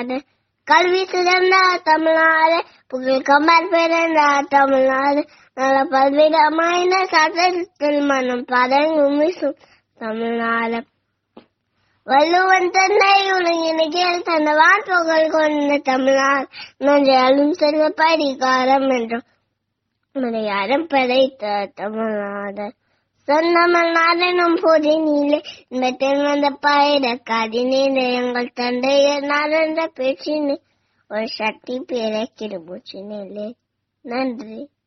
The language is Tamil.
தமிழ்நாடு கல்வி சிறந்த தமிழ்நாடு புகழ் கமர் பிறந்த தமிழ்நாடு நல்ல பல்விதமான சட்டத்தில் மனம் பதங்கும் வீசும் தமிழ்நாடு வள்ளுவன் தன்னை உலகினில் தந்த வான்புகழ் கொண்ட தமிழ்நாடு நன்றாலும் செல்வ படிகாரம் என்றும் மலையாளம் படைத்த தமிழ்நாடு சொந்தமிழ்நாடனும் போதி நீலே இன்பத்தில் வந்த பயிர கதினீல எங்கள் தந்தையர் நாடென்ற பேச்சினே ஒரு சக்தி பேர கிருபூச்சினிலே நன்றி